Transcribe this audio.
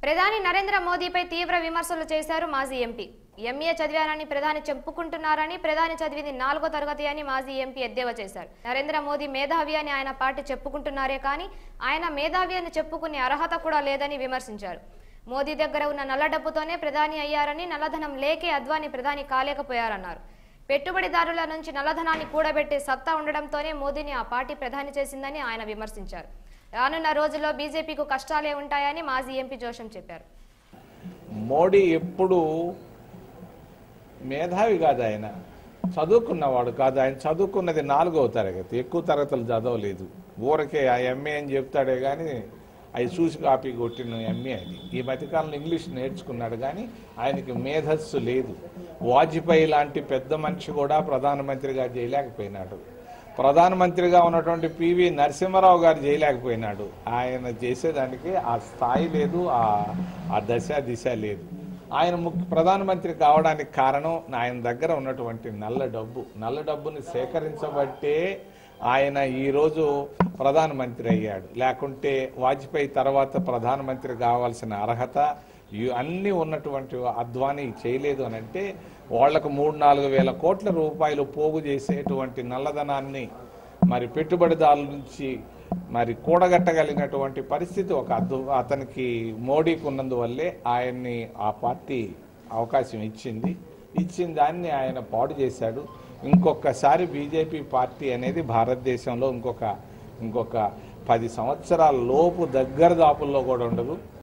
ప్రధాని నరేంద్ర మోదీపై తీవ్ర విమర్శలు చేశారు మాజీ ఎంపీ ఎంఏ చదివానని ప్రధాని చెప్పుకుంటున్నారని ప్రధాని చదివింది నాలుగో తరగతి అని మాజీ ఎంపీ ఎద్దేవా చేశారు నరేంద్ర మోదీ మేధావి అని ఆయన పార్టీ చెప్పుకుంటున్నారే కానీ ఆయన మేధావి అని చెప్పుకునే అర్హత కూడా లేదని విమర్శించారు మోదీ దగ్గర ఉన్న నల్ల డబ్బుతోనే ప్రధాని అయ్యారని నల్లధనం లేకే అద్వాని ప్రధాని కాలేకపోయారన్నారు పెట్టుబడిదారుల నుంచి నల్లధనాన్ని కూడబెట్టే సత్తా ఉండడంతోనే మోదీని ఆ పార్టీ ప్రధాని చేసిందని ఆయన విమర్శించారు రానున్న రోజుల్లో బీజేపీకు కష్టాలే ఉంటాయని మాజీ ఎంపీ జోషం చెప్పారు మోడీ ఎప్పుడు మేధావి కాదు ఆయన చదువుకున్నవాడు కాదు ఆయన చదువుకున్నది నాలుగవ తరగతి ఎక్కువ తరగతులు చదవలేదు ఊరకే ఆ ఎంఏ అని చెప్తాడే కానీ అవి చూసి కాపీ కొట్టిన ఎంఏ అది ఈ మధ్యకాలంలో ఇంగ్లీష్ నేర్చుకున్నాడు కానీ ఆయనకి మేధస్సు లేదు వాజ్పేయి లాంటి పెద్ద మనిషి కూడా ప్రధానమంత్రిగా చేయలేకపోయినాడు ప్రధానమంత్రిగా ఉన్నటువంటి పివి నరసింహారావు గారు చేయలేకపోయినాడు ఆయన చేసేదానికి ఆ స్థాయి లేదు ఆ ఆ దశ దిశ లేదు ఆయన ముఖ్య ప్రధానమంత్రి కావడానికి కారణం ఆయన దగ్గర ఉన్నటువంటి నల్ల డబ్బు నల్ల డబ్బుని సేకరించబట్టే ఆయన ఈరోజు ప్రధానమంత్రి అయ్యాడు లేకుంటే వాజ్పేయి తర్వాత ప్రధానమంత్రి కావాల్సిన అర్హత ఇ- అన్నీ ఉన్నటువంటి అద్వానీ చేయలేదు అని అంటే వాళ్లకు మూడు నాలుగు వేల కోట్ల రూపాయలు పోగు చేసేటువంటి నల్లధనాన్ని మరి పెట్టుబడిదారుల నుంచి మరి కూడగట్టగలిగినటువంటి పరిస్థితి ఒక అద్దు అతనికి మోడీకి ఉన్నందువల్లే ఆయన్ని ఆ పార్టీ అవకాశం ఇచ్చింది ఇచ్చిన దాన్ని ఆయన పాడు చేశాడు ఇంకొకసారి బీజేపీ పార్టీ అనేది భారతదేశంలో ఇంకొక ఇంకొక పది సంవత్సరాల లోపు దగ్గర దాపుల్లో కూడా ఉండదు